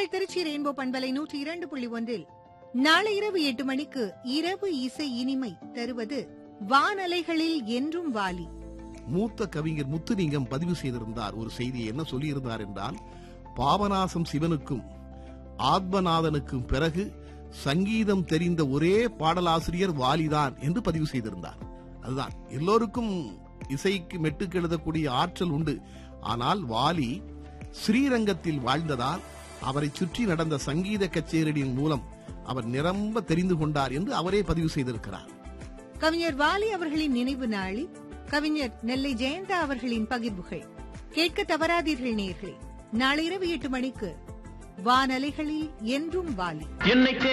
உங்கள் திருச்சி ரெயின்போ பண்பலை நூற்றி இரண்டு புள்ளி ஒன்றில் நாளை இரவு எட்டு மணிக்கு இரவு இசை இனிமை தருவது வானலைகளில் என்றும் வாலி மூத்த கவிஞர் முத்துலிங்கம் பதிவு செய்திருந்தார் ஒரு செய்தியை என்ன சொல்லியிருந்தார் என்றால் பாபநாசம் சிவனுக்கும் ஆத்மநாதனுக்கும் பிறகு சங்கீதம் தெரிந்த ஒரே பாடலாசிரியர் வாலிதான் என்று பதிவு செய்திருந்தார் அதுதான் எல்லோருக்கும் இசைக்கு மெட்டுக்கு எழுதக்கூடிய ஆற்றல் உண்டு ஆனால் வாலி ஸ்ரீரங்கத்தில் வாழ்ந்ததால் அவரை சுற்றி நடந்த சங்கீத கச்சேரியின் மூலம் அவர் நிரம்ப தெரிந்து கொண்டார் என்று அவரே பதிவு செய்திருக்கிறார் கவிஞர் வாலி அவர்களின் நினைவு நாளில் கவிஞர் நெல்லை ஜெயந்தா அவர்களின் பகிர்வுகள் கேட்க தவறாதீர்கள் நேர்களே நாளை இரவு எட்டு மணிக்கு வானலைகளில் என்றும் வாலி என்னை